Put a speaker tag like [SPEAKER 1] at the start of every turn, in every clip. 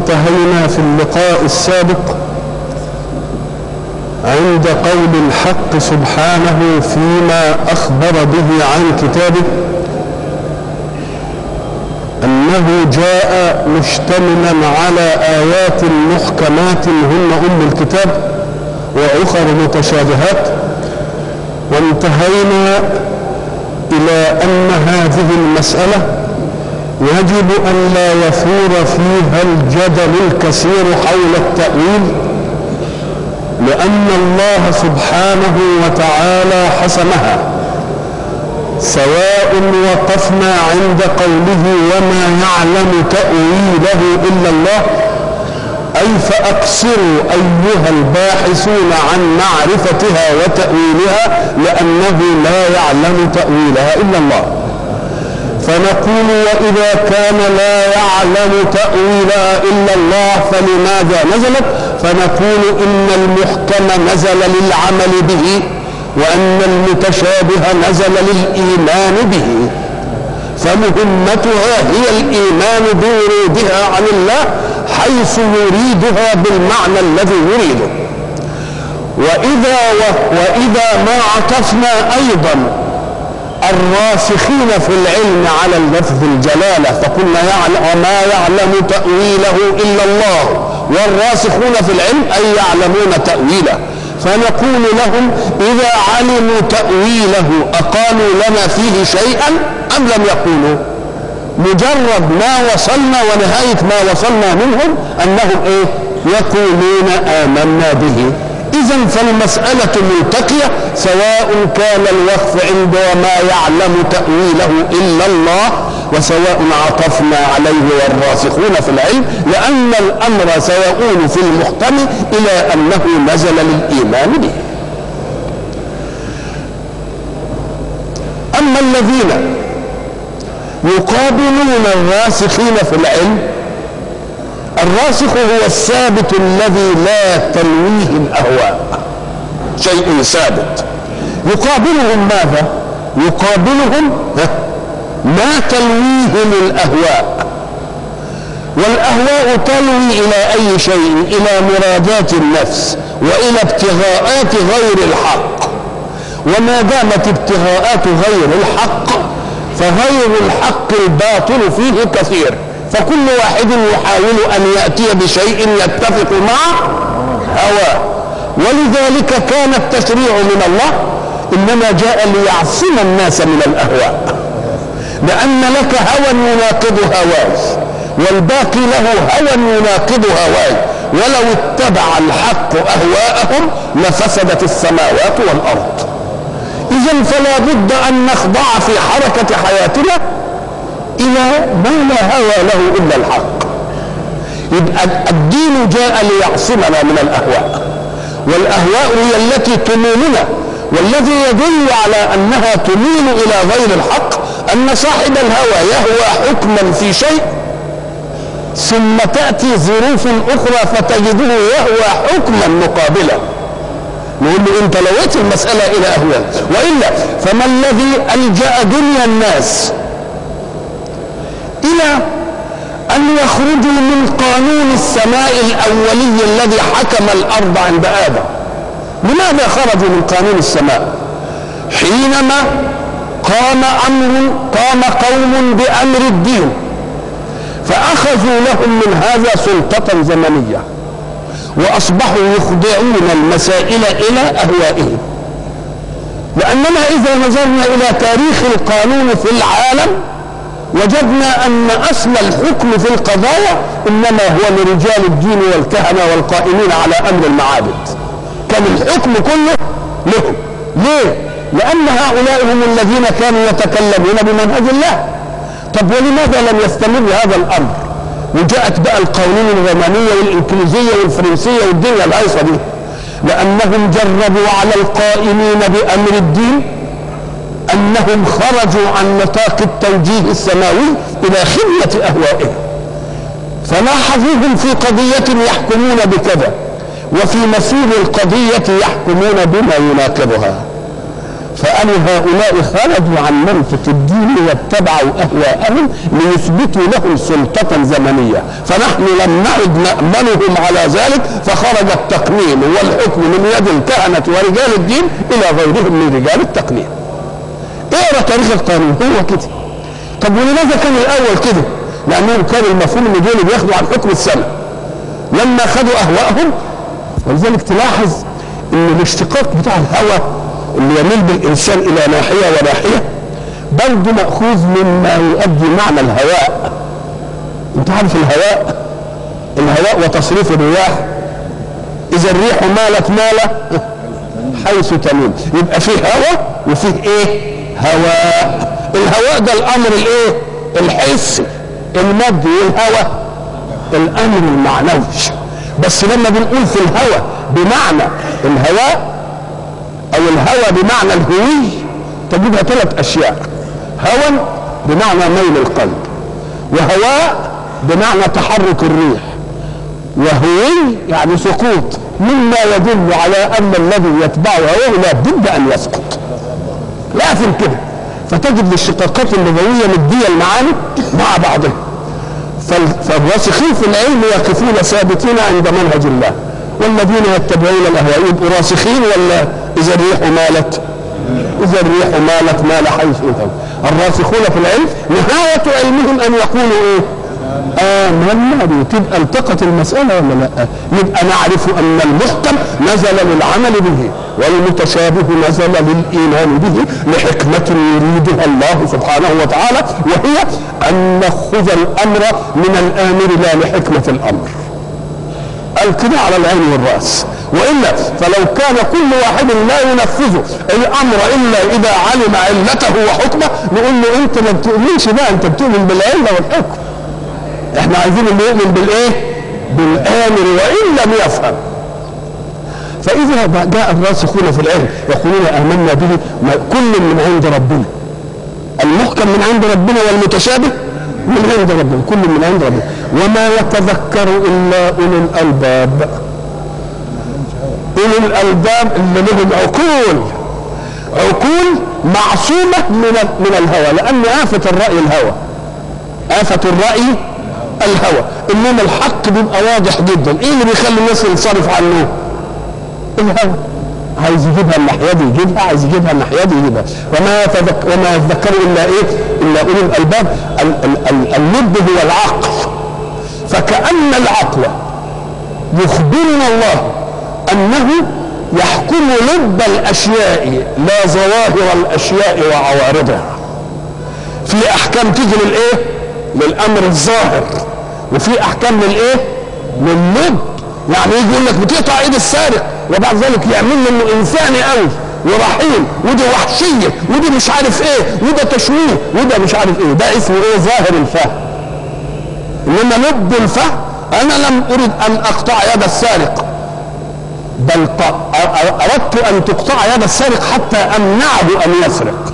[SPEAKER 1] انتهينا في اللقاء السابق عند قول الحق سبحانه فيما اخبر به عن كتابه انه جاء مشتملا على ايات محكمات هن ام الكتاب واخر متشابهات وانتهينا الى ان هذه المساله يجب ان لا يثور فيها الجدل الكثير حول التاويل لان الله سبحانه وتعالى حسمها سواء وقفنا عند قوله وما يعلم تاويله الا الله اي فاقصروا ايها الباحثون عن معرفتها وتاويلها لانه لا يعلم تاويلها الا الله فنقول واذا كان لا يعلم تاويلها الا الله فلماذا نزلت فنقول ان المحكم نزل للعمل به وان المتشابه نزل للايمان به فمهمتها هي الايمان بورودها عن الله حيث يريدها بالمعنى الذي يريده واذا واذا ما عطفنا ايضا الراسخين في العلم على لفظ الجلاله فقلنا يعلم وما يعلم تاويله الا الله والراسخون في العلم اي يعلمون تاويله فنقول لهم إذا علموا تأويله أقالوا لنا فيه شيئا أم لم يقولوا مجرد ما وصلنا ونهاية ما وصلنا منهم أنهم إيه يقولون آمنا به إذا فالمسألة ملتقية سواء كان الوقف عند وما يعلم تأويله إلا الله وسواء عطفنا عليه والراسخون في العلم لأن الأمر سيؤول في المحكم إلى أنه نزل للإيمان به أما الذين يقابلون الراسخين في العلم الراسخ هو الثابت الذي لا تلويه الأهواء شيء ثابت يقابلهم ماذا يقابلهم ما تلويهم الأهواء والأهواء تلوي إلى أي شيء إلى مرادات النفس وإلى ابتغاءات غير الحق وما دامت ابتغاءات غير الحق فغير الحق الباطل فيه كثير فكل واحد يحاول أن يأتي بشيء يتفق مع هواه ولذلك كان التشريع من الله إنما جاء ليعصم الناس من الأهواء لأن لك هوى يناقض هواي والباقي له هوى يناقض هواي ولو اتبع الحق أهواءهم لفسدت السماوات والأرض إذا فلا بد أن نخضع في حركة حياتنا إلى ما لا هوى له إلا الحق يبقى الدين جاء ليعصمنا من الأهواء والأهواء هي التي تميلنا والذي يدل على أنها تميل إلى غير الحق أن صاحب الهوى يهوى حكما في شيء ثم تأتي ظروف أخرى فتجده يهوى حكما مقابلا نقول له أنت لويت المسألة إلى أهوال وإلا فما الذي ألجأ دنيا الناس إلى أن يخرجوا من قانون السماء الأولي الذي حكم الأرض عند آدم لماذا خرجوا من قانون السماء حينما قام أمر قام قوم بأمر الدين فأخذوا لهم من هذا سلطة زمنية وأصبحوا يخضعون المسائل إلى أهوائهم لأننا إذا نظرنا إلى تاريخ القانون في العالم وجدنا أن أصل الحكم في القضايا إنما هو لرجال الدين والكهنة والقائمين على أمر المعابد كان الحكم كله لهم ليه؟ لأن هؤلاء هم الذين كانوا يتكلمون بمنهج الله طب ولماذا لم يستمر هذا الأمر وجاءت بقى القوانين الرومانية والإنكليزية والفرنسية والدنيا الهيصة دي لأنهم جربوا على القائمين بأمر الدين أنهم خرجوا عن نطاق التوجيه السماوي إلى خدمة أهوائهم فلاحظوهم في قضية يحكمون بكذا وفي مسير القضية يحكمون بما يناقضها فقالوا هؤلاء خرجوا عن منطق الدين واتبعوا اهواءهم ليثبتوا لهم سلطه زمنيه فنحن لم نعد نامنهم على ذلك فخرج التقنين والحكم من يد الكهنه ورجال الدين الى غيرهم من رجال التقنين اقرا تاريخ القانون هو كده طب ولماذا كان الاول كده لانهم كان المفهوم ان دول بياخدوا عن حكم السماء لما خدوا اهواءهم ولذلك تلاحظ ان الاشتقاق بتاع الهوى اللي يميل بالانسان الى ناحيه وناحيه برضه ماخوذ مما يؤدي معنى الهواء انت عارف الهواء الهواء وتصريف الرياح اذا الريح مالت ماله حيث تميل يبقى فيه هواء وفيه ايه هواء الهواء ده الامر الايه الحسي المادي والهواء الامر المعنوي بس لما بنقول في الهواء بمعنى الهواء او الهوى بمعنى الهوي تجدها ثلاث اشياء هوى بمعنى ميل القلب وهواء بمعنى تحرك الريح وهوي يعني سقوط مما يدل على ان الذي يتبع هواه لا بد ان يسقط لازم كده فتجد الاشتقاقات اللغويه مديه المعاني مع بعضها فالراسخين في العلم يقفون ثابتين عند منهج الله والذين يتبعون الاهواء يبقوا راسخين ولا اذا الريح مالت اذا الريح مالت مال حيث انتهوا الراسخون في العلم نهايه علمهم ان يقولوا ايه آمنا به تبقى التقت المسألة ولا لا؟ يبقى نعرف أن المحكم نزل للعمل به والمتشابه نزل للإيمان به لحكمة يريدها الله سبحانه وتعالى وهي أن نأخذ الأمر من الآمر لا لحكمة الأمر. قال كده على العين والرأس وإلا فلو كان كل واحد لا ينفذ الأمر إلا إذا علم علته وحكمه نقول له أنت ما بتؤمنش بقى أنت بتؤمن بالعلة والحكم احنا عايزين اللي يؤمن بالايه بالامر وان لم يفهم فاذا جاء الراسخون في العلم يقولون امنا به كل من عند ربنا المحكم من عند ربنا والمتشابه من عند ربنا كل من عند ربنا وما يتذكر الا اولو الالباب اولو الالباب اللي لهم عقول عقول معصومه من من الهوى لان افه الراي الهوى افه الراي الهوى انما الحق بيبقى واضح جدا ايه اللي بيخلي الناس ينصرف عنه الهوى عايز يجيبها الناحيه دي يجيبها عايز يجيبها الناحيه دي يجيبها وما يتذك وما يتذكر الا ايه الا اولي الالباب اللب هو العقل فكأن العقل يخبرنا الله انه يحكم لب الاشياء لا ظواهر الاشياء وعوارضها في احكام تيجي للايه للامر الظاهر وفي احكام للايه لللب يعني يجي يقول لك بتقطع ايد السارق وبعد ذلك يعمل له انه انساني قوي ورحيم ودي وحشيه ودي مش عارف ايه وده تشويه وده مش عارف ايه ده اسمه ايه ظاهر الفهم انما لب الفهم انا لم ارد ان اقطع يد السارق بل اردت ان تقطع يد السارق حتى امنعه ان يسرق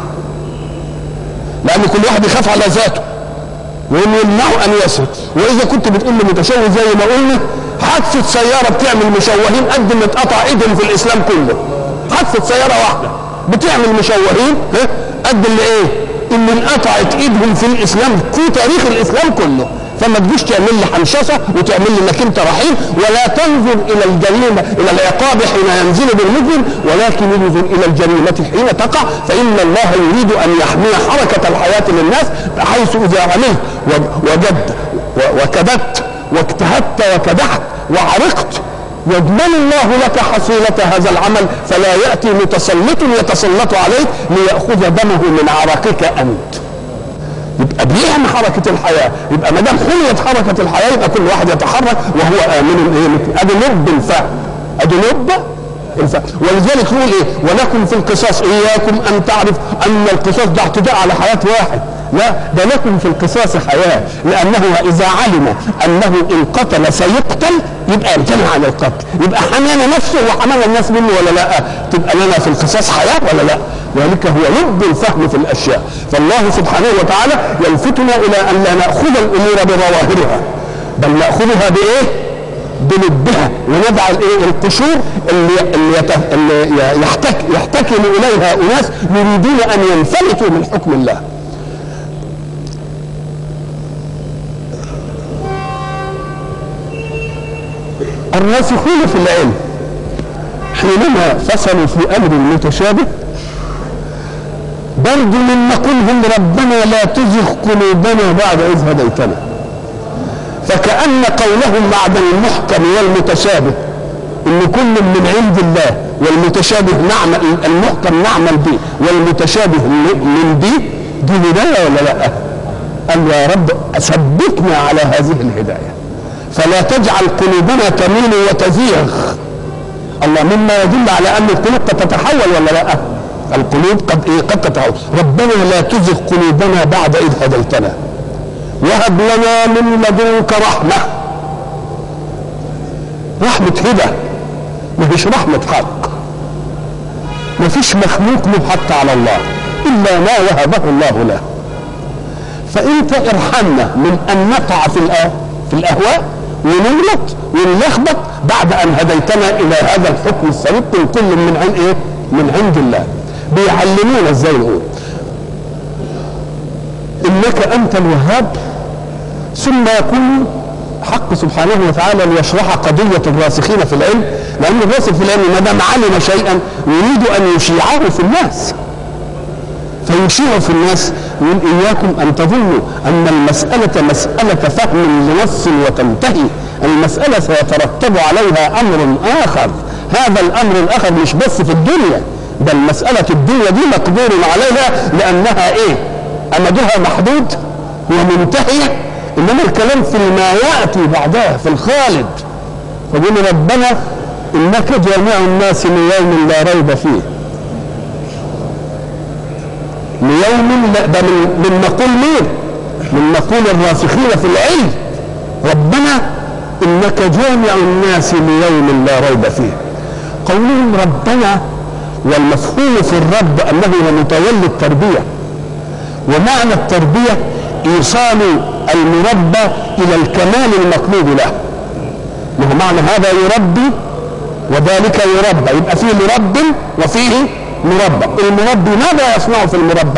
[SPEAKER 1] لان كل واحد يخاف على ذاته وهم يمنعوا ان يسرق واذا كنت بتقول له متشوه زي ما قلنا حادثه سياره بتعمل مشوهين قد اللي اتقطع ايدهم في الاسلام كله حادثه سياره واحده بتعمل مشوهين قد اللي ايه اللي انقطعت ايدهم في الاسلام في تاريخ الاسلام كله فما تجيش تعمل لي حنشصه وتعمل لي انك انت رحيم ولا تنظر الى الجريمه الى العقاب حين ينزل بالمجرم ولكن انظر الى الجريمه حين تقع فان الله يريد ان يحمي حركه الحياه للناس بحيث اذا عملت وجدت وكدت واجتهدت وكدحت وعرقت يضمن الله لك حصيلة هذا العمل فلا يأتي متسلط يتسلط عليك ليأخذ دمه من عرقك أنت يبقى بيحمي حركة الحياة يبقى ما دام حميت حركة الحياة يبقى كل واحد يتحرك وهو آمن ايه ادي لب الفهم ادي لب الفهم ولذلك يقول ايه ولكم في القصاص اياكم ان تعرف ان القصاص ده اعتداء على حياة واحد لا ده لكم في القصاص حياة لأنه إذا علم أنه إن قتل سيقتل يبقى يمتنع عن القتل يبقى حمانا نفسه وحمانا الناس منه ولا لا تبقى لنا في القصاص حياة ولا لا ذلك هو لب الفهم في الأشياء فالله سبحانه وتعالى يلفتنا إلى أن لا نأخذ الأمور بظواهرها بل نأخذها بإيه بلبها ونضع الايه القشور اللي اللي, يت... اللي يحتك يحتكم اليها اناس يريدون ان ينفلتوا من حكم الله الراسخون في العلم حينما فصلوا في امر متشابه برضو من نقولهم ربنا لا تزغ قلوبنا بعد اذ هديتنا فكأن قولهم بعد المحكم والمتشابه ان كل من عند الله والمتشابه نعمل المحكم نعمل به والمتشابه من به دي هدايه ولا لا؟ قال يا رب ثبتنا على هذه الهدايه فلا تجعل قلوبنا تميل وتزيغ الله مما يدل على ان القلوب قد تتحول ولا لا؟ القلوب قد ايه قد تتحول ربنا لا تزغ قلوبنا بعد اذ هديتنا وهب لنا من لدنك رحمه رحمه هدى ما فيش رحمه حق ما فيش مخلوق له حق على الله الا ما وهبه الله له فانت ارحمنا من ان نقع في في الاهواء ونغلط ونلخبط بعد ان هديتنا الى هذا الحكم الصريح من كل من عند ايه؟ من عند الله. بيعلمونا ازاي نقول. انك انت الوهاب ثم يقول حق سبحانه وتعالى ليشرح قضية الراسخين في العلم لأن الراسخ في العلم ما دام علم شيئا يريد أن يشيعه في الناس فيشيع في الناس يقول إياكم أن تظنوا أن المسألة مسألة فهم لنص وتنتهي المسألة سيترتب عليها أمر آخر هذا الأمر الآخر مش بس في الدنيا بل مسألة الدنيا دي مقدور عليها لأنها إيه أمدها محدود ومنتهية إنما الكلام في ما يأتي بعدها في الخالد فقول ربنا إنك جامع الناس ليوم لا ريب فيه ليوم لا ده من من مقول مين؟ من مقول الراسخين في العلم ربنا انك جامع الناس ليوم لا ريب فيه قولهم ربنا والمفهوم في الرب انه هو متولي التربيه ومعنى التربيه ايصال المربى الى الكمال المطلوب له ما هو معنى هذا يربي وذلك يربى يبقى فيه مرب وفيه مربى المربي ماذا يصنع في المربى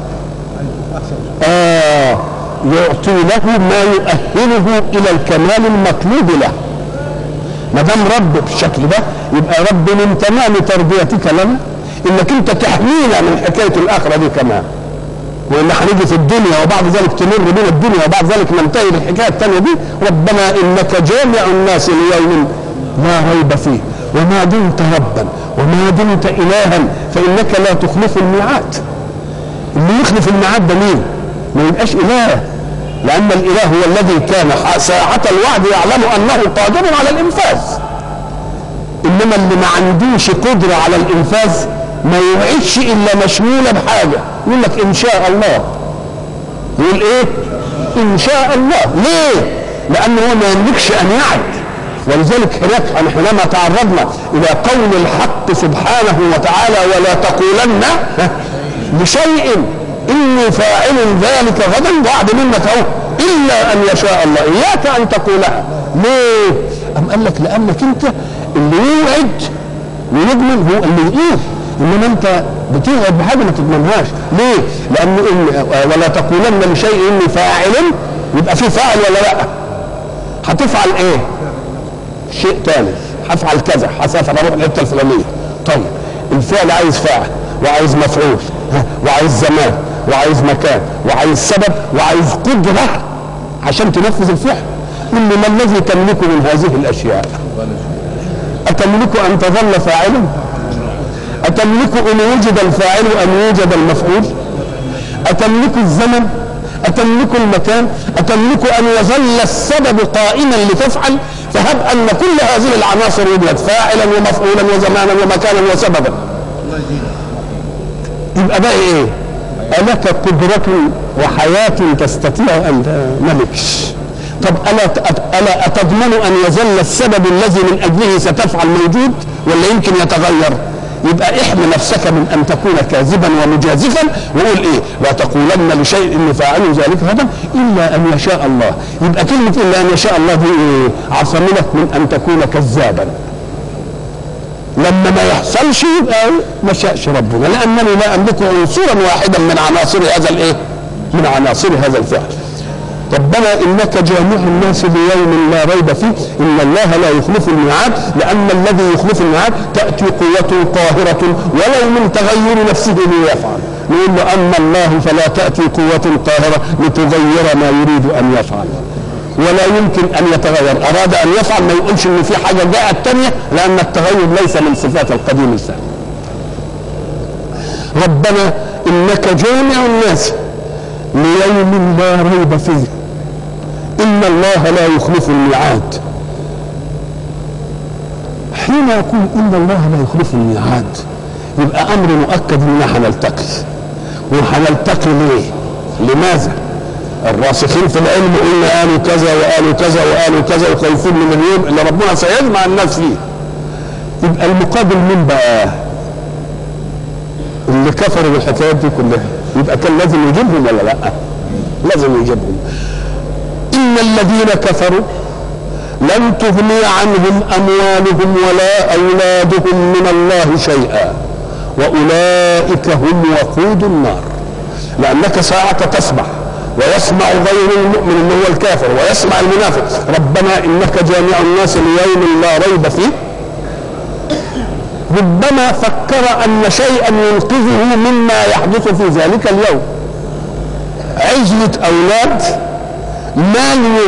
[SPEAKER 1] آه يعطي له ما يؤهله الى الكمال المطلوب له ما دام رب بالشكل ده يبقى رب من تمام تربيتك لنا انك انت تحمينا من حكايه الاخره دي كمان وان هنيجي في الدنيا وبعد ذلك تمر بنا الدنيا وبعد ذلك ننتهي بالحكايه الثانيه دي ربنا انك جامع الناس ليوم لا ريب فيه وما دمت ربا وما دمت الها فانك لا تخلف الميعاد اللي يخلف الميعاد ده مين؟ ما يبقاش اله لان الاله هو الذي كان ساعة الوعد يعلم انه قادر على الانفاذ انما اللي ما عندوش قدرة على الانفاذ ما يوعدش الا مشمولة بحاجة يقول لك ان شاء الله يقول ايه ان شاء الله ليه لانه هو ما يملكش ان يعد ولذلك هناك حينما تعرضنا الى قول الحق سبحانه وتعالى ولا تقولن لشيء اني فاعل ذلك غدا وعد منك اهو الا ان يشاء الله اياك ان تقولها ليه؟ ام قال لك لانك انت اللي يوعد ويضمن هو اللي يقول انما انت بتوعد بحاجه ما تضمنهاش ليه؟ لان إن ولا تقولن لشيء اني فاعل يبقى في فاعل ولا لا؟ هتفعل ايه؟ شيء ثالث هفعل كذا هسافر اروح الحته الفلانيه طيب الفعل عايز فاعل وعايز مفعول وعايز زمان وعايز مكان وعايز سبب وعايز قدره عشان تنفذ الفعل قل لي ما الذي تملك من هذه الاشياء اتملك ان تظل فاعلا اتملك ان وجد الفاعل ان يوجد المفعول اتملك الزمن أتملك المكان أتملك أن يظل السبب قائما لتفعل فهب أن كل هذه العناصر وجدت فاعلا ومفعولا وزمانا ومكانا وسببا يبقى بقى ايه ألك قدرة وحياة تستطيع أن ملكش طب ألا ألا أتضمن أن يظل السبب الذي من أجله ستفعل موجود ولا يمكن يتغير؟ يبقى احمي نفسك من ان تكون كاذبا ومجازفا وقول ايه لا تقولن لشيء اني فاعل ذلك غدا الا ان يشاء الله يبقى كلمه الا ان يشاء الله دي ايه عصمنك من ان تكون كذابا لما ما يحصلش يبقى ما شاءش ربنا لانني لا املك عنصرا واحدا من عناصر هذا الايه من عناصر هذا الفعل ربنا انك جامع الناس ليوم لا ريب فيه ان الله لا يخلف الميعاد لان الذي يخلف الميعاد تاتي قوه قاهره ولو من تغير نفسه ليفعل نقول له اما الله فلا تاتي قوه قاهره لتغير ما يريد ان يفعل ولا يمكن ان يتغير اراد ان يفعل ما يقولش ان في حاجه جاءت تانية لان التغير ليس من صفات القديم الثاني ربنا انك جامع الناس ليوم لا ريب فيه ان الله لا يخلف الميعاد حين يقول ان الله لا يخلف الميعاد يبقى امر مؤكد اننا هنلتقي وهنلتقي ليه؟ لماذا؟ الراسخين في العلم قلنا قالوا كذا وقالوا كذا وقالوا كذا وخايفين من اليوم اللي ربنا سيجمع الناس فيه يبقى المقابل مين بقى؟ اللي كفروا بالحكايات دي كلها يبقى كان لازم يجيبهم ولا لا؟ لازم يجيبهم إن الذين كفروا لن تغني عنهم أموالهم ولا أولادهم من الله شيئا وأولئك هم وقود النار لأنك ساعة تسمع ويسمع غير المؤمن اللي هو الكافر ويسمع المنافق ربنا إنك جامع الناس ليوم لا ريب فيه ربما فكر أن شيئا ينقذه مما يحدث في ذلك اليوم عزلة أولاد مال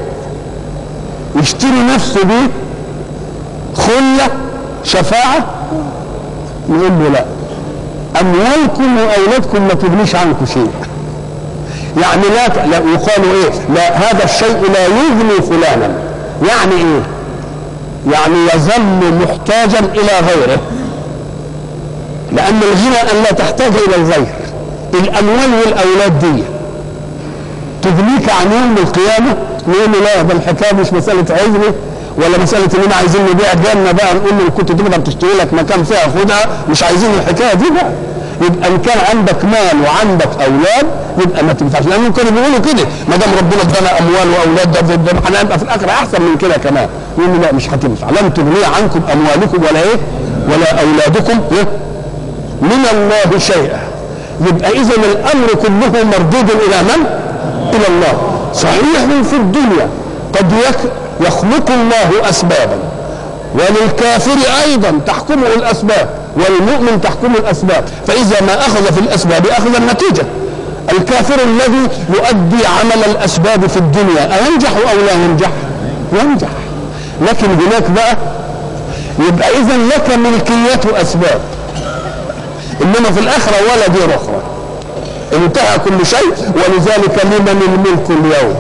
[SPEAKER 1] يشتري نفسه بيه خلة شفاعة نقول له لا أموالكم وأولادكم ما تغنيش عنكم شيء يعني لا, لا يقال ايه لا هذا الشيء لا يغني فلانا يعني ايه يعني يظل محتاجا الى غيره لان الغنى ان لا تحتاج الى الغير الاموال والاولاد دي تغنيك عن يوم القيامه نقول له لا ده الحكايه مش مساله عزله ولا مساله اننا عايزين نبيع جنه بقى نقول له كنت تقدر تشتري لك مكان فيها خدها مش عايزين الحكايه دي بقى يبقى ان كان عندك مال وعندك اولاد يبقى ما تنفعش لانهم كانوا بيقولوا كده ما دام ربنا ادانا اموال واولاد ده ده هنبقى في الاخره احسن من كده كمان يقول لا مش هتنفع لن تغني عنكم اموالكم ولا ايه ولا اولادكم إيه؟ من الله شيئا يبقى اذا الامر كله مردود الى من؟ الى الله صحيح في الدنيا قد يخلق الله اسبابا وللكافر ايضا تحكمه الاسباب والمؤمن تحكمه الاسباب فاذا ما اخذ في الاسباب اخذ النتيجه الكافر الذي يؤدي عمل الاسباب في الدنيا اينجح او لا ينجح ينجح لكن هناك بقى يبقى اذا لك ملكيه اسباب انما في الاخره ولا دير اخرى انتهى كل شيء ولذلك لمن الملك اليوم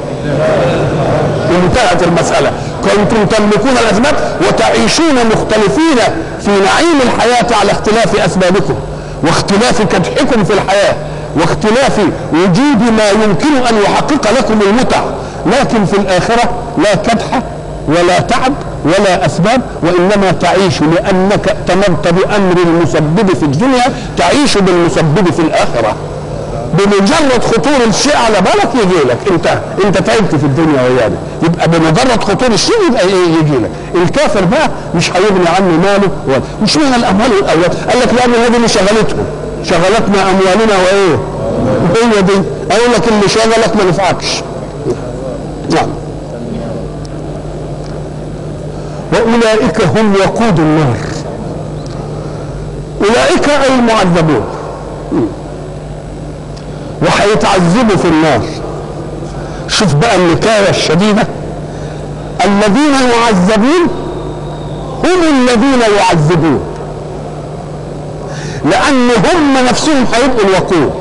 [SPEAKER 1] انتهت المساله كنتم تملكون الاسباب وتعيشون مختلفين في نعيم الحياه على اختلاف اسبابكم واختلاف كدحكم في الحياه واختلاف وجود ما يمكن ان يحقق لكم المتع لكن في الاخره لا كدح ولا تعب ولا اسباب وانما تعيش لانك ائتمرت بامر المسبب في الدنيا تعيش بالمسبب في الاخره بمجرد خطور الشيء على بالك يجي لك انت انت تعبت في الدنيا ويانا يبقى بمجرد خطور الشيء يبقى ايه يجي لك الكافر بقى مش هيغني عنه ماله مش من الاموال والاولاد قال لك لان هذه اللي شغلتهم شغلتنا اموالنا وايه هي دي اقول لك اللي شغلك ما نفعكش نعم واولئك هم وقود النار اولئك اي المعذبون وهيتعذبوا في النار شوف بقى النكاية الشديدة الذين يعذبون هم الذين يعذبون لأن هم نفسهم هيبقوا الوقود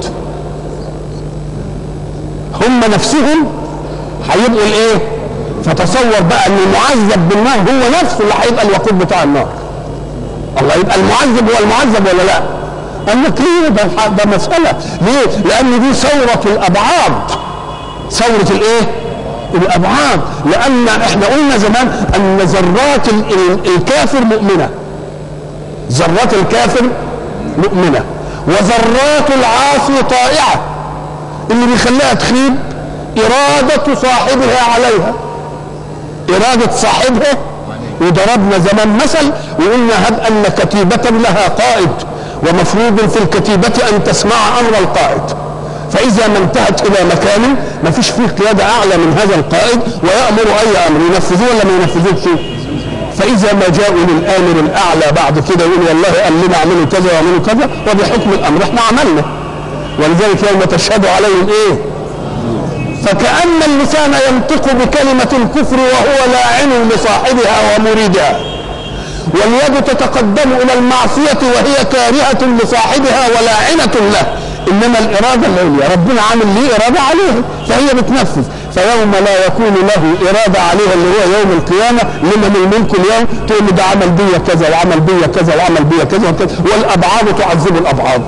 [SPEAKER 1] هم نفسهم هيبقوا الايه؟ فتصور بقى ان المعذب بالنار هو نفسه اللي هيبقى الوقود بتاع النار الله يبقى المعذب هو المعذب ولا لا؟ قال لك ليه ده, ده مسألة ليه؟ لأن دي ثورة الأبعاد ثورة الإيه؟ الأبعاد لأن إحنا قلنا زمان أن ذرات الكافر مؤمنة ذرات الكافر مؤمنة وذرات العاصي طائعة اللي بيخليها تخيب إرادة صاحبها عليها إرادة صاحبها وضربنا زمان مثل وقلنا هب أن كتيبة لها قائد ومفروض في الكتيبة أن تسمع أمر القائد فإذا ما انتهت إلى مكان ما فيش فيه قيادة أعلى من هذا القائد ويأمر أي أمر ينفذوه ولا ما ينفذوش فيه فإذا ما جاءوا للآمر الأعلى بعد كده يقول والله قال لنا اعملوا كذا واعملوا كذا وبحكم الأمر احنا عملنا ولذلك يوم تشهد عليهم إيه؟ فكأن اللسان ينطق بكلمة الكفر وهو لاعن لصاحبها ومريدها واليد تتقدم إلى المعصية وهي كارهة لصاحبها ولاعنة له إنما الإرادة العليا ربنا عامل ليه إرادة عليه فهي بتنفذ فيوم لا يكون له إرادة عليها اللي هو يوم القيامة لمن الملك اليوم تقول ده عمل بيا كذا وعمل بيا كذا وعمل بيا كذا وكذا والأبعاد تعذب الأبعاد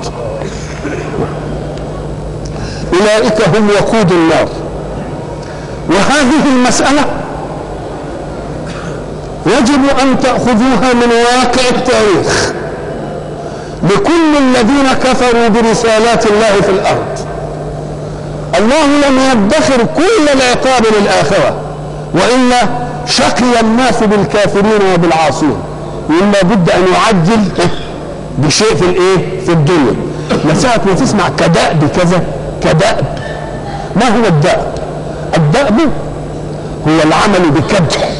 [SPEAKER 1] أولئك هم وقود النار وهذه المسألة يجب أن تأخذوها من واقع التاريخ لكل الذين كفروا برسالات الله في الأرض الله لم يدخر كل العقاب للآخرة وإلا شقي الناس بالكافرين وبالعاصين ولا بد أن يعجل بشيء في الإيه؟ في الدنيا مساءة ما تسمع كدأب كذا كدأب ما هو الدأب؟ الدأب هو العمل بكدح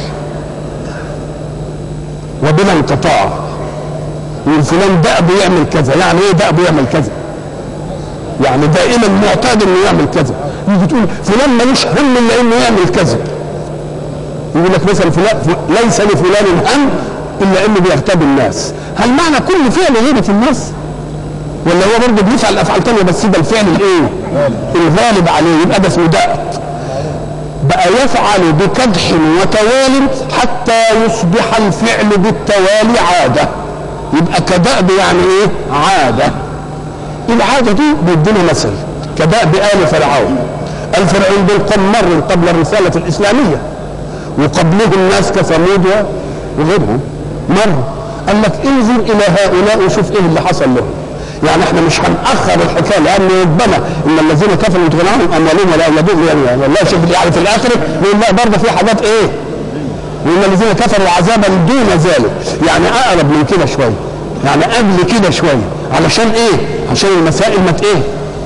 [SPEAKER 1] وبلا انقطاع وفلان دأبه يعمل كذا يعني ايه دأبه يعمل كذا يعني دائما معتاد انه يعمل كذا يجي تقول فلان ملوش هم الا انه يعمل كذا يقول لك مثلا فلان ليس لفلان هم الا انه بيغتاب الناس هل معنى كل فعل غيرة الناس ولا هو برضه بيفعل افعال ثانيه بس ده الفعل الايه الغالب عليه يبقى ده اسمه دأب بقى يفعل بكدح وتوال حتى يصبح الفعل بالتوالي عادة يبقى كدأب يعني ايه عادة العادة دي بيدينا مثل كدأب آل فرعون الفرعون دول قوم مر قبل الرسالة الإسلامية وقبلهم ناس كثمود وغيرهم مروا قال لك انظر إلى هؤلاء وشوف ايه اللي حصل لهم يعني احنا مش هنأخر الحكايه لان ربما ان الذين كفروا يتغنى عنهم اموالهم ولا اولادهم يعني والله شوف يعني في الاخر يقول لا برضه في حاجات ايه؟ وان الذين كفروا عذابا دون ذلك يعني اقرب من كده شويه يعني قبل كده شويه علشان ايه؟ عشان المسائل ما ايه؟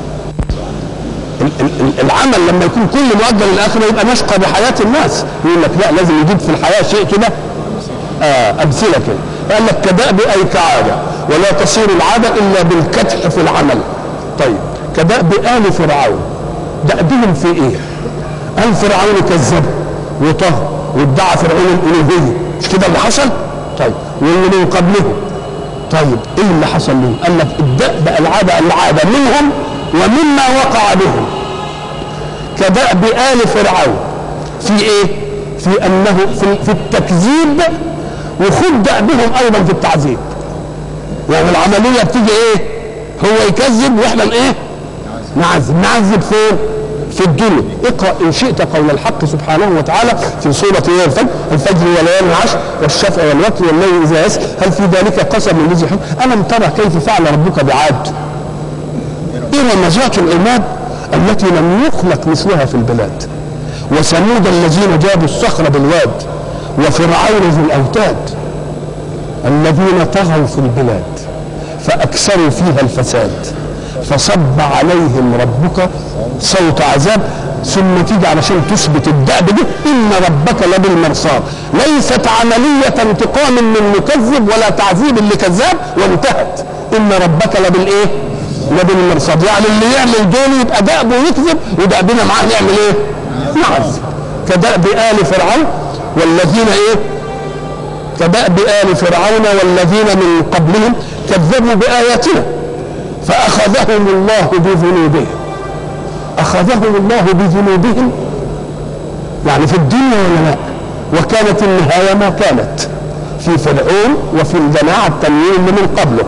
[SPEAKER 1] العمل لما يكون كل مؤجل للاخره يبقى نشقى بحياه الناس يقول لك لا لازم يجيب في الحياه شيء كده آه امثله كده قال لك كدأب اي كعاده ولا تصير العاده الا بالكدح في العمل طيب كدأب ال فرعون دأبهم في ايه؟ آل فرعون كذبوا وطهوا وادعى فرعون الالوهيه مش كده اللي حصل؟ طيب واللي من قبلهم طيب ايه اللي حصل لهم؟ قال لك الدأب العاده العاده منهم ومما وقع بهم كدأب آل فرعون في ايه؟ في انه في, في التكذيب وخد دأبهم ايضا في التعذيب يعني العمليه بتيجي ايه؟ هو يكذب واحنا ايه؟ نعذب نعذب فين؟ في الدنيا اقرا ان شئت قول الحق سبحانه وتعالى في سوره ايه الفجر الفجر وليالي العشر والشفع والوتر والليل اذا يسر هل في ذلك قسم من ذي حكم الم ترى كيف فعل ربك بعاد؟ ارم ذات العماد التي لم يخلق مثلها في البلاد وثمود الذين جابوا الصخر بالواد وفرعون ذي الاوتاد الذين طغوا في البلاد فاكثروا فيها الفساد فصب عليهم ربك صوت عذاب ثم تيجي علشان تثبت الدأب ده إن ربك لبالمرصاد ليست عملية انتقام من مكذب ولا تعذيب لكذاب وانتهت إن ربك لبالإيه؟ لبالمرصاد يعني اللي يعمل دول يبقى دأبه يكذب ودأبنا معاه نعمل إيه؟ نعذب كدأب آل فرعون والذين إيه؟ كدأب آل فرعون والذين من قبلهم كذبوا بآياتنا فأخذهم الله بذنوبهم أخذهم الله بذنوبهم يعني في الدنيا ولا لا وكانت النهاية ما كانت في فرعون وفي الجماعة التانيين اللي من قبله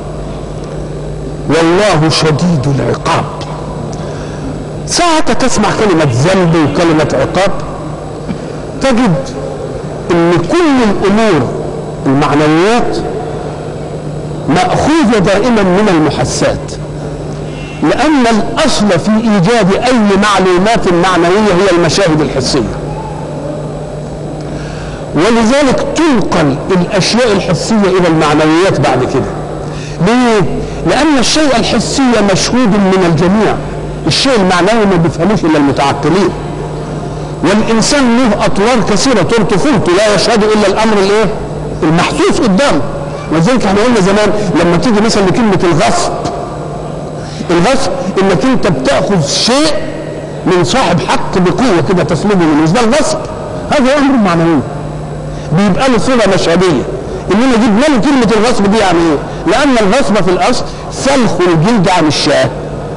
[SPEAKER 1] والله شديد العقاب ساعة تسمع كلمة ذنب وكلمة عقاب تجد ان كل الامور المعنويات مأخوذة دائما من المحسات لأن الأصل في إيجاد أي معلومات معنوية هي المشاهد الحسية ولذلك تنقل الأشياء الحسية إلى المعنويات بعد كده ليه؟ لأن الشيء الحسي مشهود من الجميع الشيء المعنوي ما بيفهموش إلا المتعقلين والإنسان له أطوار كثيرة طول طفولته لا يشهد إلا الأمر الإيه؟ المحسوس قدامه ولذلك احنا قلنا زمان لما تيجي مثلا لكلمة الغصب الغصب انك انت بتاخذ شيء من صاحب حق بقوه كده تسلبه منه مش ده الغصب هذا امر معنوي بيبقى له صله مشهديه انما جبنا له كلمه الغصب دي يعني ايه؟ لان الغصب في الاصل سلخ الجلد عن الشاه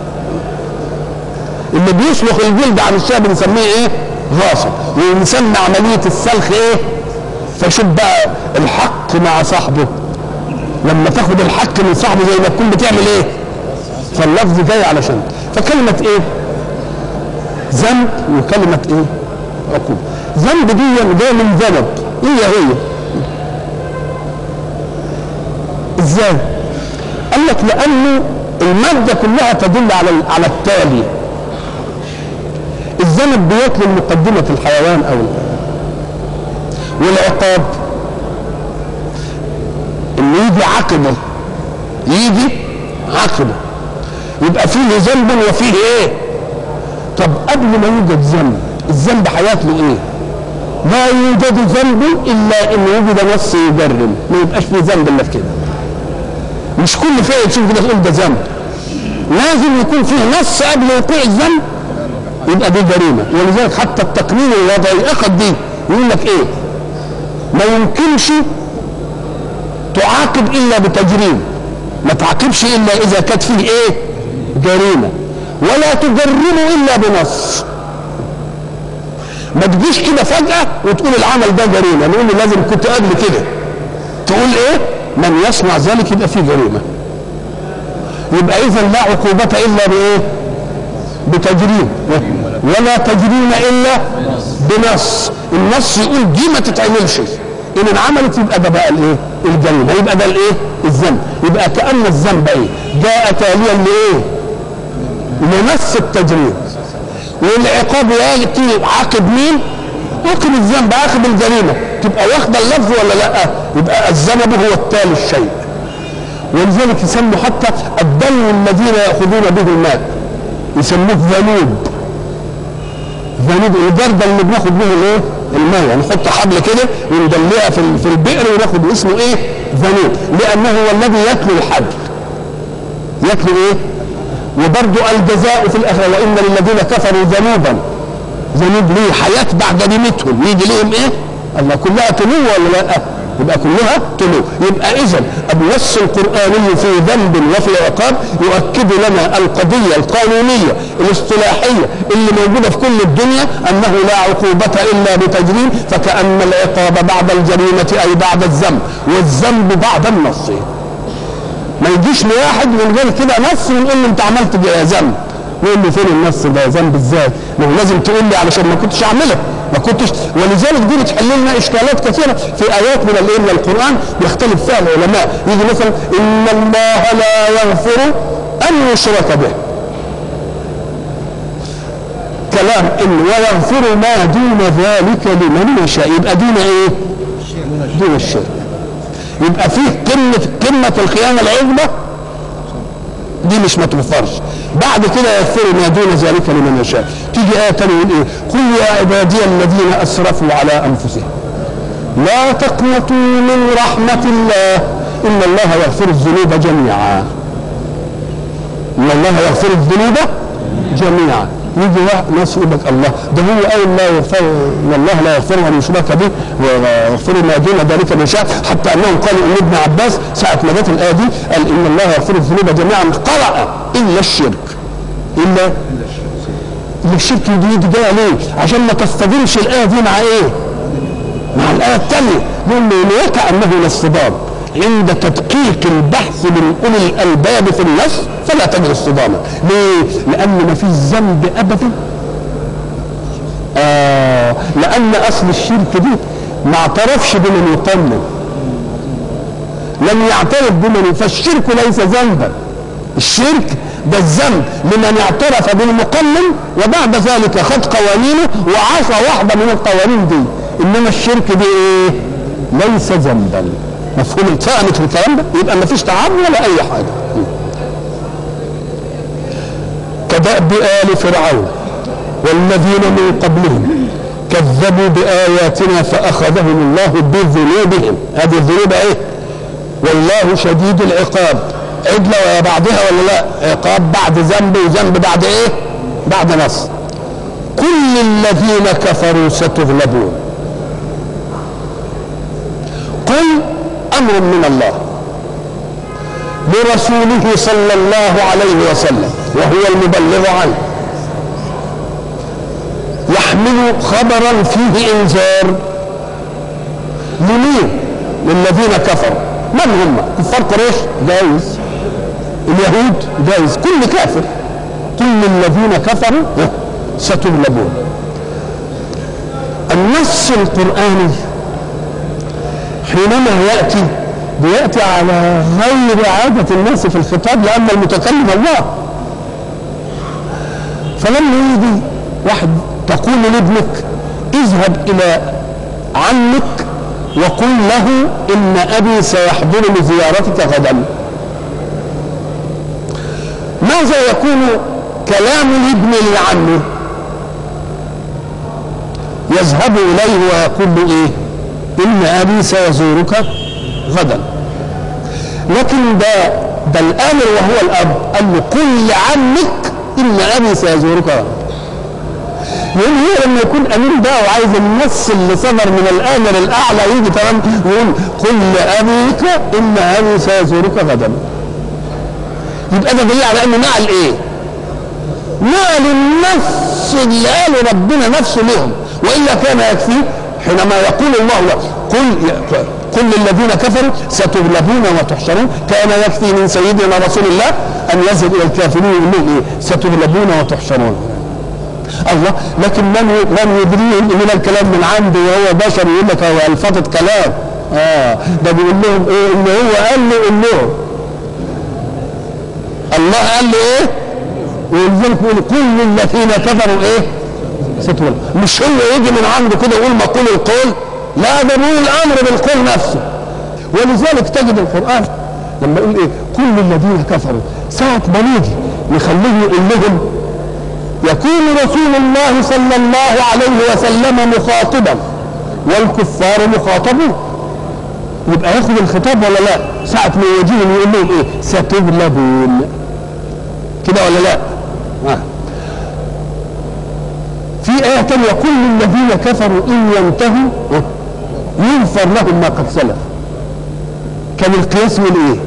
[SPEAKER 1] اللي بيسلخ الجلد عن الشاه بنسميه ايه؟ غاصب ونسمي عمليه السلخ ايه؟ فشوف بقى الحق مع صاحبه لما تاخد الحق من صاحبه زي ما تكون بتعمل ايه؟ فاللفظ جاي علشان فكلمة ايه ذنب وكلمة ايه عقوبة ذنب دي جاية من ذنب هي هي ازاي قال لك لانه المادة كلها تدل على على التالي الذنب بيتلو مقدمة الحيوان او والعقاب انه يجي عقبه يجي عقبه يبقى فيه ذنب وفيه ايه طب قبل ما يوجد ذنب الذنب هياكله ايه لا يوجد ذنب الا ان وجد نص يجرم ما يبقاش فيه ذنب الا في كده مش كل فعل تشوف كده تقول ده ذنب لازم يكون فيه نص قبل وقوع الذنب يبقى دي جريمه ولذلك حتى التقنين الوضعي اخذ دي يقول لك ايه ما يمكنش تعاقب الا بتجريم ما تعاقبش الا اذا كانت فيه ايه جريمه ولا تجرمه الا بنص ما تجيش كده فجاه وتقول العمل ده جريمه نقول له لازم كنت قبل كده تقول ايه من يصنع ذلك يبقى فيه جريمه يبقى اذا لا عقوبه الا بايه بتجريم ولا تجريم الا بنص النص يقول دي ما تتعملش ان انعملت يبقى ده بقى الايه الجريمه يبقى ده الايه الذنب يبقى كان الذنب ايه جاء تاليا لايه لنص التجريم والعقاب ياتي عاقب مين عاقب الذنب عاقب الجريمه تبقى واخده اللفظ ولا لا يبقى الذنب هو التالي الشيء ولذلك يسموا حتى الدلو الذين ياخذون به الماء يسموه ذنوب ذنوب الجردل اللي بناخد به الايه الميه نحط حبل كده وندلقها في في البئر وناخد اسمه ايه ذنوب لانه هو الذي يتلو الحبل يتلو ايه وبرضه الجزاء في الاخره وان للذين كفروا ذنوبا ذنوب ليه حياه بعد نمتهم يجي لهم ايه الله كلها تلو ولا لا يبقى كلها تلو يبقى اذا النص القراني في ذنب وفي عقاب يؤكد لنا القضيه القانونيه الاصطلاحيه اللي موجوده في كل الدنيا انه لا عقوبه الا بتجريم فكان العقاب بعد الجريمه اي بعد الذنب والذنب بعد النص ما يجيش لواحد من غير كده نص ونقول له انت عملت ذنب يقول لي فين النص ده ذنب ازاي؟ ما هو لازم تقول لي علشان ما كنتش اعمله ما كنتش ولذلك دي بتحل لنا اشكالات كثيره في ايات من الايه من القران يختلف فيها العلماء يجي مثلا ان الله لا يغفر ان يشرك به كلام ان ويغفر ما دون ذلك لمن يشاء يبقى دون ايه؟ دون الشرك يبقى فيه قمه قمه الخيانه العظمى دي مش ما تغفرش بعد كده يغفر ما دون ذلك لمن يشاء تيجي آية تانية يقول إيه قل يا عبادي الذين أسرفوا على أنفسهم لا تقنطوا من رحمة الله إن الله يغفر الذنوب جميعا إن الله يغفر الذنوب جميعا يجي ناس يقول لك الله ده هو قال لا يغفر والله لا يغفر من يشرك به ويغفر ما دون ذلك من شاء حتى انهم قالوا ان ابن عباس ساعه ما جت الايه دي قال ان الله يغفر الذنوب جميعا قرأ الا الشرك الا الا الشرك دي دي جايه ليه؟ عشان ما تصطدمش الايه دي مع ايه؟ مع الايه الثانيه يقول له وكانه الاصطدام عند تدقيق البحث من اولي الالباب في النص فلا تجد اصطداما ليه؟ لان ما فيش ذنب ابدا آه لان اصل الشرك دي ما اعترفش بمن يقنن لم يعترف بمن فالشرك ليس ذنبا الشرك ده الذنب لمن اعترف بالمقلل وبعد ذلك خد قوانينه وعصى واحده من القوانين دي انما الشرك دي ايه ليس ذنبا مفهوم فهمت الكلام ده يبقى ما فيش تعب ولا اي حاجه كدأب آل فرعون والذين من قبلهم كذبوا بآياتنا فأخذهم الله بذنوبهم هذه الذنوب ايه والله شديد العقاب عدلة ويا بعدها ولا لا عقاب بعد ذنب وذنب بعد ايه بعد نصر كل الذين كفروا ستغلبون قل امر من الله لرسوله صلى الله عليه وسلم وهو المبلغ عنه يحمل خبرا فيه انذار لمين للذين كفروا من هم كفار قريش جايز اليهود جايز كل كافر كل الذين كفروا ستغلبون النص القرآني حينما يأتي بيأتي على غير عادة الناس في الخطاب لأن المتكلم الله فلما يجي واحد تقول لابنك اذهب إلى عمك وقل له إن أبي سيحضرني زيارتك غدا ماذا يكون كلام الابن لعمه يذهب إليه ويقول له إيه إن أبي سيزورك غدا لكن ده ده الآمر وهو الأب قال له قل لعمك إن أبي سيزورك غدا يقول هو لما يكون امير بقى وعايز النص اللي صدر من الامر الاعلى يجي تمام يقول قل لابيك ان ابي سيزورك غدا يبقى ده دليل على انه نقل ايه؟ نقل النص اللي قاله ربنا نفسه لهم والا كان يكفي حينما يقول الله له قل قل للذين كفروا ستغلبون وتحشرون كان يكفي من سيدنا رسول الله ان يذهب الى الكافرين ويقول لهم ايه؟ ستغلبون وتحشرون الله لكن من من يدريه ان الكلام من عنده وهو بشر يقول لك هو الفاظة كلام اه ده بيقول لهم ايه ان هو قال له قول لهم الله قال له ايه ولذلك يقول كل الذين كفروا ايه ستولى مش هو يجي من عنده كده يقول مقول القول لا ده بيقول الامر بالقول نفسه ولذلك تجد القران لما يقول ايه كل الذين كفروا ساعة ما نيجي نخليه يقول لهم يكون رسول الله صلى الله عليه وسلم مخاطبا والكفار مخاطبون يبقى ياخذ الخطاب ولا لا ساعة ما يجيهم يقول لهم ايه ستغلبون كده ولا لا آه. في آية تانية كل الذين كفروا إن ينتهوا يغفر لهم ما قد سلف كان القياس من ايه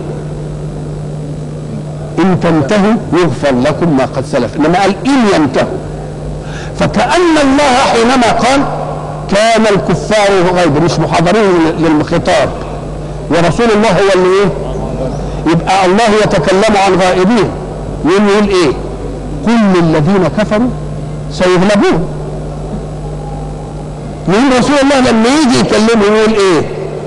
[SPEAKER 1] إن تنتهوا يغفر لكم ما قد سلف إنما قال إن ينتهوا فكأن الله حينما قال كان الكفار غيب مش محاضرين للخطاب ورسول الله هو اللي ايه يبقى الله يتكلم عن غائبين يقول يقول ايه كل الذين كفروا سيغلبون يقول رسول الله لما يجي يكلمه يقول ايه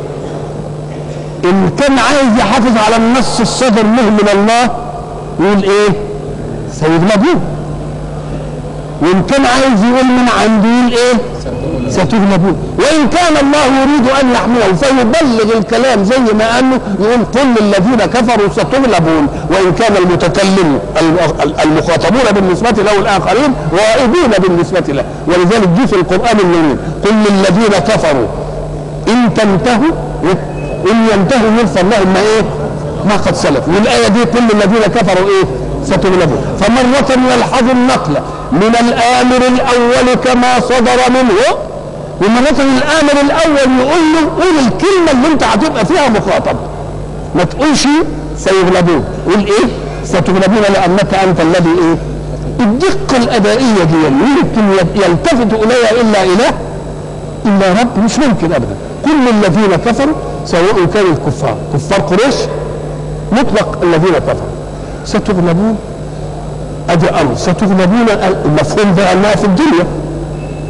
[SPEAKER 1] ان كان عايز يحافظ على النص الصدر له من الله يقول ايه سيغلبون وان كان عايز يقول من عنده يقول ايه ستغلبون وان كان الله يريد ان يحمله فيبلغ الكلام زي ما قال له يقول كل الذين كفروا ستغلبون وان كان المتكلم المخاطبون بالنسبه له الاخرين غائبين بالنسبه له ولذلك جه في القران النبي قل للذين كفروا ان تنتهوا ان ينتهوا يغفر لهم ما ايه ما قد سلف والايه دي كل الذين كفروا ايه ستغلبون فمرة يلحظ النقل من الآمر الأول كما صدر منه ومرة الآمر الأول يقول له قول الكلمة اللي أنت هتبقى فيها مخاطب ما تقولش سيغلبون قول إيه؟ ستغلبون لأنك أنت الذي إيه؟ الدقة الأدائية دي يمكن يلتفت إليها إلا إله إلا رب مش ممكن أبدا كل الذين كفروا سواء كانوا الكفار كفار قريش مطلق الذين كفروا ستغلبون ادي امر ستغلبون المفهوم ده انها في الدنيا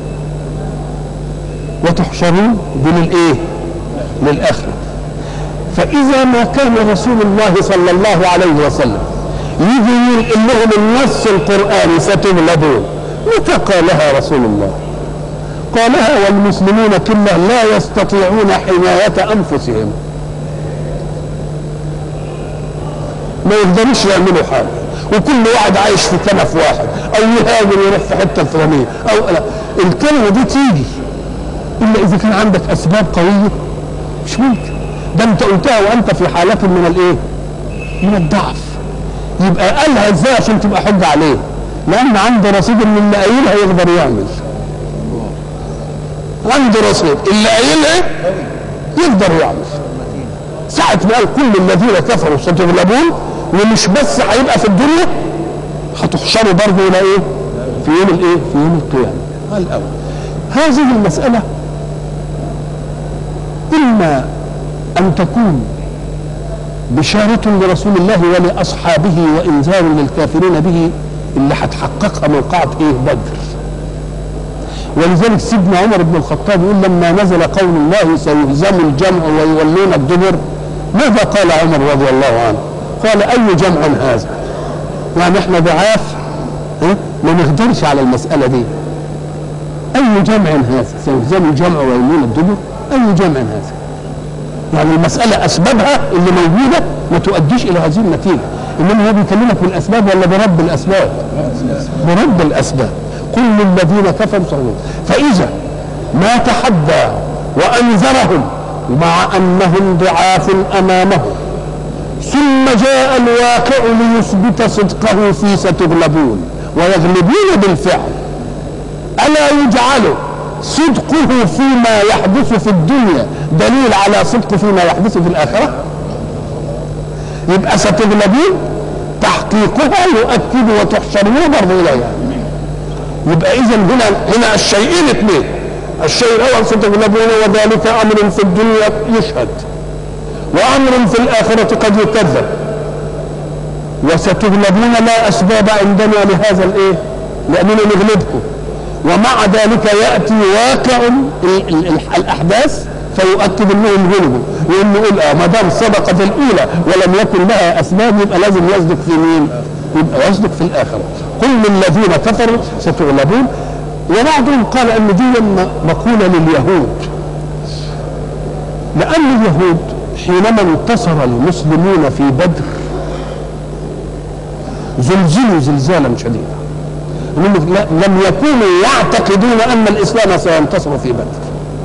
[SPEAKER 1] وتحشرون دي للايه؟ للاخره فإذا ما كان رسول الله صلى الله عليه وسلم يجي يقول لهم النص القرآني ستغلبون متى قالها رسول الله قالها والمسلمون كله لا يستطيعون حماية أنفسهم ما يقدروش يعملوا حاجة وكل واحد عايش في كنف واحد أو يهاجر يروح في حتة فلانية أو لا الكلمة دي تيجي إلا إذا كان عندك أسباب قوية مش ممكن ده أنت قلتها وأنت في حالة من الإيه؟ من الضعف يبقى قالها إزاي عشان تبقى حجة عليه لأن عنده رصيد من اللي قايلها يقدر يعمل عنده رصيد اللي قايلها يقدر يعمل ساعة ما قال كل الذين كفروا ستغلبون ومش بس هيبقى في الدنيا هتحشروا برضه الى ايه؟ في يوم الايه؟ في يوم القيامة. الأول. هذه المسألة إما أن تكون بشارة لرسول الله ولأصحابه وإنذار للكافرين به اللي هتحققها موقعة إيه؟ بدر. ولذلك سيدنا عمر بن الخطاب يقول لما نزل قول الله سيهزم الجمع ويولون الدبر ماذا قال عمر رضي الله عنه؟ قال أي جمع هذا؟ يعني احنا ضعاف ها؟ ما نقدرش على المسألة دي أي جمع هذا؟ سيهزم الجمع ويولون الدبر؟ أي جمع هذا؟ يعني المسألة أسبابها اللي موجودة ما تؤديش إلى هذه النتيجة إنما هو بيكلمك بالأسباب ولا برب الأسباب؟ برب الأسباب كل الذين كفروا صغيرون فإذا ما تحدى وأنذرهم مع أنهم ضعاف أمامه ثم جاء الواقع ليثبت صدقه في ستغلبون ويغلبون بالفعل ألا يجعل صدقه فيما يحدث في الدنيا دليل على صدقه فيما يحدث في الآخرة يبقى ستغلبون تحقيقها يؤكد وتحشرون برضه إليها يبقى اذا هنا هنا الشيئين اثنين الشيء الاول ستغلبون وذلك امر في الدنيا يشهد وامر في الاخره قد يكذب وستغلبون لا اسباب عندنا لهذا الايه لاننا نغلبكم ومع ذلك ياتي واقع ال- ال- ال- الاحداث فيؤكد انهم غلبوا يقول نقول اه ما دام صدقت الاولى ولم يكن لها اسباب يبقى لازم يصدق في مين؟ يبقى يصدق في الاخره كل الذين كفروا ستغلبون وبعضهم قال ان دي م- مقوله لليهود لان اليهود حينما انتصر المسلمون في بدر زلزلوا زلزالا شديدا لم لم يكونوا يعتقدون ان الاسلام سينتصر في بدر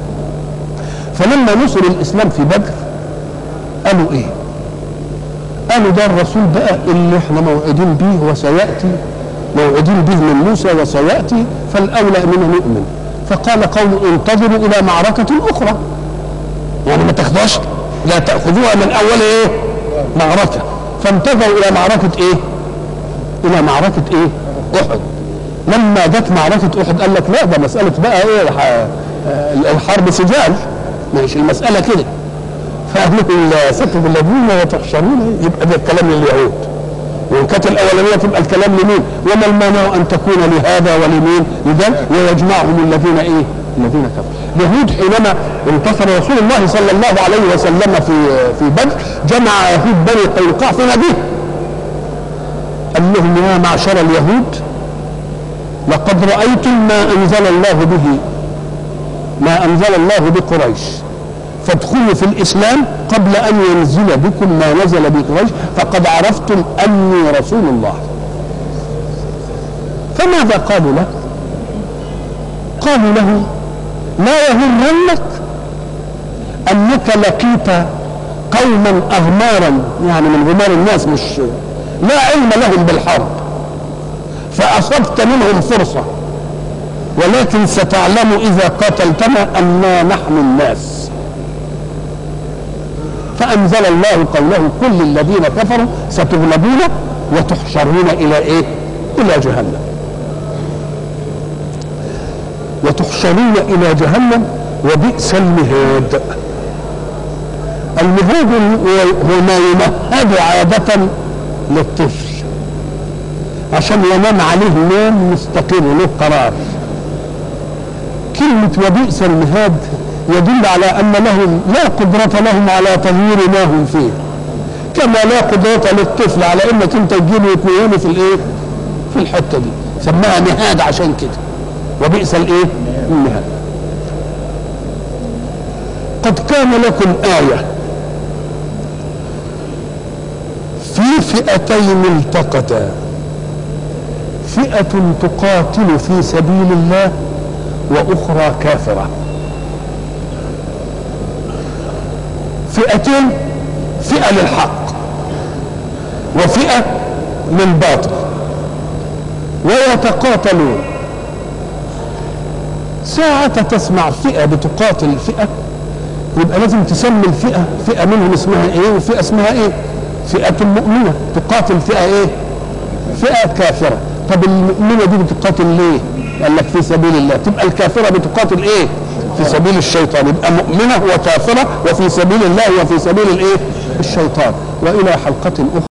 [SPEAKER 1] فلما نصر الاسلام في بدر قالوا ايه قالوا ده الرسول بقى اللي احنا موعدين به وسياتي موعدين به من موسى وسياتي فالاولى اننا نؤمن فقال قوم انتظروا الى معركه اخرى يعني ما تاخدوش لا تاخذوها من اول ايه معركه فانتظروا الى معركه ايه الى معركه ايه احد لما جت معركه احد قال لك لا ده مساله بقى ايه الح- الحرب سجال مش المساله كده فقالوا ستغلبون وتحشرون يبقى ده الكلام لليهود وان كانت الاولانيه تبقى الكلام لمين؟ وما المانع ان تكون لهذا ولمين؟ لذا ويجمعهم الذين ايه؟ الذين كفروا. اليهود حينما انتصر رسول الله صلى الله عليه وسلم في في بدر جمع يهود بني قينقاع في نبيه. قال لهم يا معشر اليهود لقد رايتم ما انزل الله به ما انزل الله بقريش فادخلوا في الاسلام قبل ان ينزل بكم ما نزل بقريش فقد عرفتم اني رسول الله فماذا قالوا له قالوا له لا يغرنك انك لقيت قوما اغمارا يعني من غمار الناس مش لا علم لهم بالحرب فاصبت منهم فرصه ولكن ستعلم اذا قاتلتنا انا نحن الناس فانزل الله قوله كل الذين كفروا ستغلبون وتحشرون الى ايه الى جهنم وتحشرون الى جهنم وبئس المهاد المهاد هو ما يمهد عادة للطفل عشان ينام عليه نوم مستقر له قرار كلمة وبئس المهاد يدل على ان لهم لا قدره لهم على تغيير ما هم فيه كما لا قدره للطفل على انك انت تجيبه وتنيمه في الايه في الحته دي سماها نهاد عشان كده وبئس الايه النهاد قد كان لكم ايه في فئتين التقتا فئة تقاتل في سبيل الله وأخرى كافرة فئتين فئة للحق وفئة للباطل ويتقاتلون ساعة تسمع فئة بتقاتل فئة يبقى لازم تسمي الفئة فئة منهم اسمها ايه وفئة اسمها ايه فئة مؤمنة تقاتل فئة ايه فئة كافرة طب المؤمنة دي بتقاتل ليه قال لك في سبيل الله تبقى الكافرة بتقاتل ايه في سبيل الشيطان يبقى مؤمنة وكافرة وفي سبيل الله وفي سبيل الايه الشيطان والى حلقة اخرى